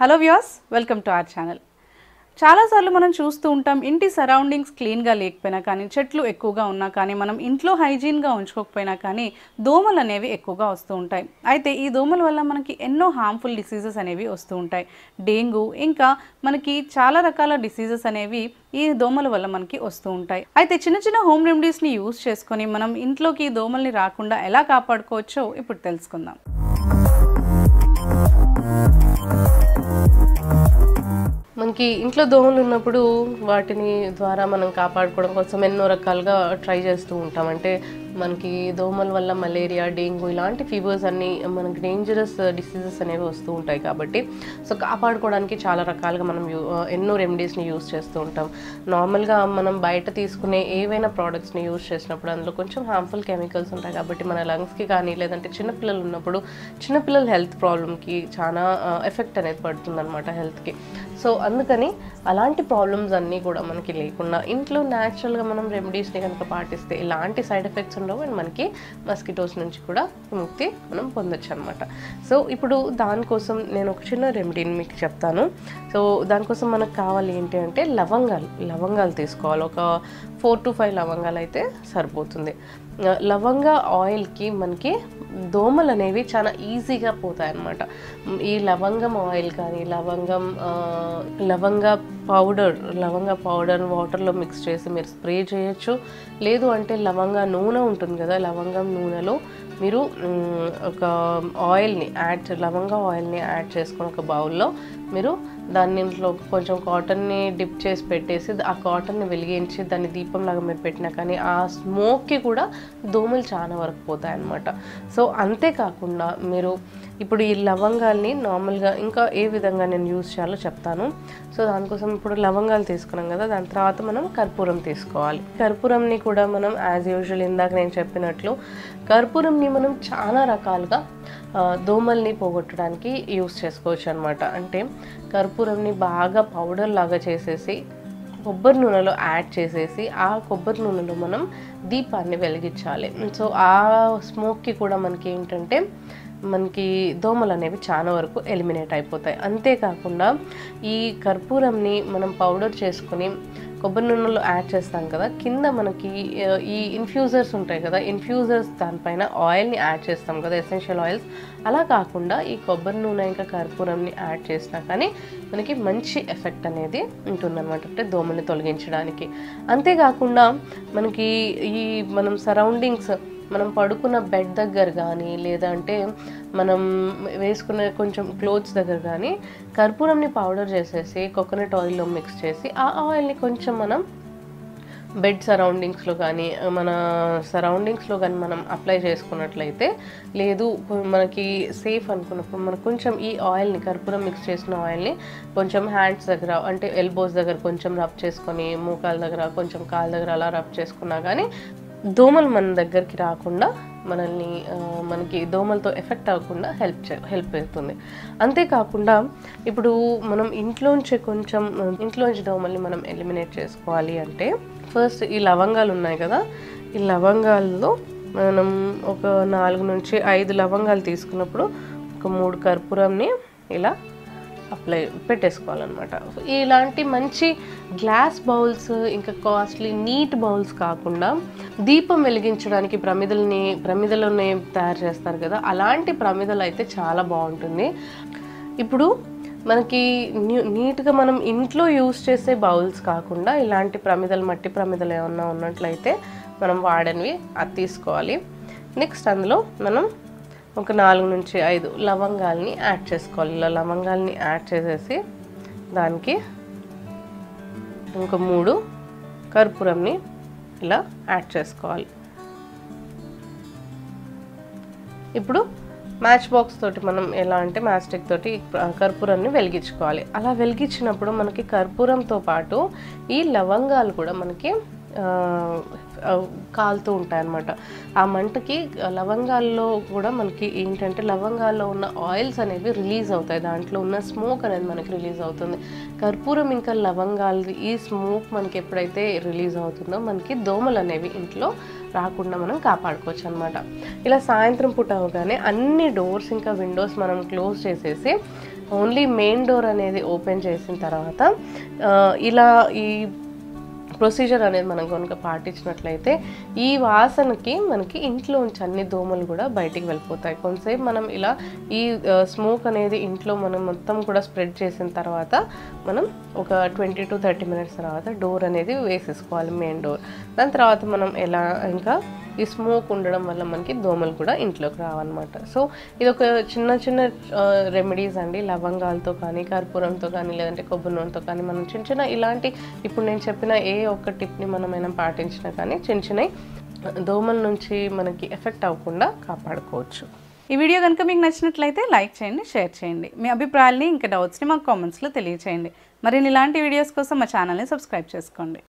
hello views welcome to our channel చాలాసార్లు మనం చూస్తూ ఉంటాం ఇంటి సరౌండింగ్స్ క్లీన్గా లేకపోయినా కానీ చెట్లు ఎక్కువగా ఉన్నా కానీ మనం ఇంట్లో హైజీన్గా ఉంచుకోకపోయినా కానీ దోమలు అనేవి ఎక్కువగా వస్తూ ఉంటాయి అయితే ఈ దోమల వల్ల మనకి ఎన్నో హార్మ్ఫుల్ డిసీజెస్ అనేవి వస్తూ ఉంటాయి డెంగ్యూ ఇంకా మనకి చాలా రకాల డిసీజెస్ అనేవి ఈ దోమల వల్ల మనకి వస్తూ ఉంటాయి అయితే చిన్న చిన్న హోమ్ రెమెడీస్ని యూస్ చేసుకొని మనం ఇంట్లోకి ఈ దోమల్ని రాకుండా ఎలా కాపాడుకోవచ్చో ఇప్పుడు తెలుసుకుందాం మనకి ఇంట్లో దోమలు ఉన్నప్పుడు వాటిని ద్వారా మనం కాపాడుకోవడం కోసం ఎన్నో రకాలుగా ట్రై చేస్తూ ఉంటాం అంటే మనకి దోమల వల్ల మలేరియా డెంగ్యూ ఇలాంటి ఫీవర్స్ అన్ని మనకి డేంజరస్ డిసీజెస్ అనేవి వస్తూ ఉంటాయి కాబట్టి సో కాపాడుకోవడానికి చాలా రకాలుగా మనం యూ- ఎన్నో రెమెడీస్ని యూస్ చేస్తూ ఉంటాం నార్మల్గా మనం బయట తీసుకునే ఏవైనా ప్రోడక్ట్స్ని యూస్ చేసినప్పుడు అందులో కొంచెం హార్మ్ఫుల్ కెమికల్స్ ఉంటాయి కాబట్టి మన లంగ్స్కి కానీ లేదంటే చిన్నపిల్లలు ఉన్నప్పుడు చిన్నపిల్లల హెల్త్ ప్రాబ్లమ్కి చాలా ఎఫెక్ట్ అనేది పడుతుంది అనమాట హెల్త్కి సో అందుకని అలాంటి ప్రాబ్లమ్స్ అన్నీ కూడా మనకి లేకుండా ఇంట్లో న్యాచురల్గా మనం రెమెడీస్ని కనుక పాటిస్తే ఇలాంటి సైడ్ ఎఫెక్ట్స్ ఉండవు అండ్ మనకి మస్కిటోస్ నుంచి కూడా విముక్తి మనం పొందొచ్చు అనమాట సో ఇప్పుడు దానికోసం నేను ఒక చిన్న రెమెడీని మీకు చెప్తాను సో దానికోసం మనకు కావాలి ఏంటి అంటే లవంగాలు లవంగాలు తీసుకోవాలి ఒక ఫోర్ టు ఫైవ్ లవంగాలు అయితే సరిపోతుంది ఆ, లవంగ ఆయిల్కి మనకి దోమలు అనేవి చాలా ఈజీగా పోతాయి అన్నమాట ఈ లవంగం ఆయిల్ కానీ లవంగం ఆ, లవంగ పౌడర్ లవంగ పౌడర్ వాటర్లో మిక్స్ చేసి మీరు స్ప్రే చేయొచ్చు లేదు అంటే లవంగ నూనె ఉంటుంది కదా లవంగం నూనెలో మీరు మ్, ఒక ఆయిల్ని యాడ్ చే- లవంగ ఆయిల్ని యాడ్ చేసుకొని ఒక బౌల్లో మీరు దానిలో కొంచెం కాటన్ని డిప్ చేసి పెట్టేసి ఆ కాటన్ని వెలిగించి దాన్ని దీపంలాగా మీరు పెట్టినా కానీ ఆ స్మోక్కి కూడా దోమలు చాలా వరకు పోతాయి అన్నమాట సో అంతేకాకుండా మీరు ఇప్పుడు ఈ లవంగాల్ని నార్మల్గా ఇంకా ఏ విధంగా నేను యూజ్ చేయాలో చెప్తాను సో దానికోసం ఇప్పుడు లవంగాలు తీసుకున్నాం కదా దాని తర్వాత మనం కర్పూరం తీసుకోవాలి కర్పూరంని కూడా మనం యాజ్ యూజువల్ ఇందాక నేను చెప్పినట్లు కర్పూరంని మనం చాలా రకాలుగా ఆ, దోమల్ని పోగొట్టడానికి యూస్ చేసుకోవచ్చు అనమాట అంటే కర్పూరంని బాగా పౌడర్ లాగా చేసేసి కొబ్బరి నూనెలో యాడ్ చేసేసి ఆ కొబ్బరి నూనెలో మనం దీపాన్ని వెలిగించాలి సో ఆ స్మోక్కి కూడా మనకి ఏంటంటే మనకి దోమలు అనేవి చాలా వరకు ఎలిమినేట్ అయిపోతాయి అంతేకాకుండా ఈ కర్పూరంని మనం పౌడర్ చేసుకొని కొబ్బరి నూనెలో యాడ్ చేస్తాం కదా కింద మనకి ఆ, ఈ ఇన్ఫ్యూజర్స్ ఉంటాయి కదా ఇన్ఫ్యూజర్స్ దానిపైన ఆయిల్ని యాడ్ చేస్తాం కదా ఎసెన్షియల్ ఆయిల్స్ అలా కాకుండా ఈ కొబ్బరి నూనె ఇంకా కర్పూరంని యాడ్ చేసినా కానీ మనకి మంచి ఎఫెక్ట్ అనేది ఉంటుందన్నమాట అంటే దోమల్ని తొలగించడానికి అంతేకాకుండా మనకి ఈ మనం సరౌండింగ్స్ మనం పడుకున్న బెడ్ దగ్గర కానీ లేదంటే మనం వేసుకునే కొంచెం క్లోత్స్ దగ్గర కానీ కర్పూరంని పౌడర్ చేసేసి కోకోనట్ ఆయిల్లో మిక్స్ చేసి ఆ ఆయిల్ని కొంచెం మనం బెడ్ సరౌండింగ్స్లో కానీ మన సరౌండింగ్స్లో కానీ మనం అప్లై చేసుకున్నట్లయితే లేదు మనకి సేఫ్ అనుకున్నప్పుడు మనం కొంచెం ఈ ఆయిల్ని కర్పూరం మిక్స్ చేసిన ఆయిల్ని కొంచెం హ్యాండ్స్ దగ్గర అంటే ఎల్బోస్ దగ్గర కొంచెం రబ్ చేసుకొని మోకాల దగ్గర కొంచెం కాళ్ళ దగ్గర అలా రబ్ చేసుకున్నా కానీ దోమలు మన దగ్గరికి రాకుండా మనల్ని ఆ, మనకి దోమలతో ఎఫెక్ట్ అవ్వకుండా హెల్ప్ చే హెల్ప్ అవుతుంది అంతేకాకుండా ఇప్పుడు మనం ఇంట్లోంచి కొంచెం ఆ, ఇంట్లోంచి దోమల్ని మనం ఎలిమినేట్ చేసుకోవాలి అంటే ఫస్ట్ ఈ లవంగాలు ఉన్నాయి కదా ఈ లవంగాల్లో మనం ఒక నాలుగు నుంచి ఐదు లవంగాలు తీసుకున్నప్పుడు ఒక మూడు కర్పూరంని ఇలా అప్లై పెట్టేసుకోవాలన్నమాట ఇలాంటి మంచి గ్లాస్ బౌల్స్ ఇంకా కాస్ట్లీ నీట్ బౌల్స్ కాకుండా దీపం వెలిగించడానికి ప్రమిదల్ని ప్రమిదలోనే తయారు చేస్తారు కదా అలాంటి ప్రమిదలు అయితే చాలా బాగుంటుంది ఇప్పుడు మనకి న్యూ- నీట్గా మనం ఇంట్లో యూస్ చేసే బౌల్స్ కాకుండా ఇలాంటి ప్రమిదలు మట్టి ప్రమిదలు ఏమన్నా ఉన్నట్లయితే మనం వాడనివి అది తీసుకోవాలి నెక్స్ట్ అందులో మనం ఒక నాలుగు నుంచి ఐదు లవంగాల్ని యాడ్ చేసుకోవాలి ఇలా లవంగాల్ని యాడ్ చేసేసి దానికి ఇంకో మూడు కర్పూరంని ఇలా యాడ్ చేసుకోవాలి ఇప్పుడు మ్యాచ్ బాక్స్ తోటి మనం ఎలా అంటే మ్యాచ్ స్టిక్ తోటి ఆ కర్పూరాన్ని వెలిగించుకోవాలి అలా వెలిగించినప్పుడు మనకి కర్పూరంతో పాటు ఈ లవంగాలు కూడా మనకి ఆ, ఆ, కాలుతూ ఉంటాయన్నమాట ఆ మంటకి లవంగాల్లో కూడా మనకి ఏంటంటే లవంగాల్లో ఉన్న ఆయిల్స్ అనేవి రిలీజ్ అవుతాయి దాంట్లో ఉన్న స్మోక్ అనేది మనకి రిలీజ్ అవుతుంది కర్పూరం ఇంకా లవంగాలు ఈ స్మోక్ మనకి ఎప్పుడైతే రిలీజ్ అవుతుందో మనకి దోమలు అనేవి ఇంట్లో రాకుండా మనం కాపాడుకోవచ్చు అనమాట ఇలా సాయంత్రం పూట అవగానే అన్ని డోర్స్ ఇంకా విండోస్ మనం క్లోజ్ చేసేసి ఓన్లీ మెయిన్ డోర్ అనేది ఓపెన్ చేసిన తర్వాత ఆ, ఇలా ఈ ప్రొసీజర్ అనేది మనం కనుక పాటించినట్లయితే ఈ వాసనకి మనకి ఇంట్లోంచి అన్ని దోమలు కూడా బయటికి వెళ్ళిపోతాయి కొంతసేపు మనం ఇలా ఈ స్మోక్ అనేది ఇంట్లో మనం మొత్తం కూడా స్ప్రెడ్ చేసిన తర్వాత మనం ఒక ట్వంటీ టు థర్టీ మినిట్స్ తర్వాత డోర్ అనేది వేసేసుకోవాలి మెయిన్ డోర్ దాని తర్వాత మనం ఎలా ఇంకా ఈ స్మోక్ ఉండడం వల్ల మనకి దోమలు కూడా ఇంట్లోకి రావన్నమాట సో ఇది ఒక చిన్న చిన్న రెమెడీస్ అండి లవంగాలతో కానీ కర్పూరంతో కానీ లేదంటే కొబ్బరి నూనెతో కానీ మనం చిన్న చిన్న ఇలాంటి ఇప్పుడు నేను చెప్పిన ఏ ఒక్క టిప్ని మనమైనా పాటించినా కానీ చిన్న చిన్న దోమల నుంచి మనకి ఎఫెక్ట్ అవ్వకుండా కాపాడుకోవచ్చు ఈ వీడియో కనుక మీకు నచ్చినట్లయితే లైక్ చేయండి షేర్ చేయండి మీ అభిప్రాయాల్ని ఇంకా డౌట్స్ని మాకు కామెంట్స్లో తెలియచేయండి మరిన్ని ఇలాంటి వీడియోస్ కోసం మా ఛానల్ని సబ్స్క్రైబ్ చేసుకోండి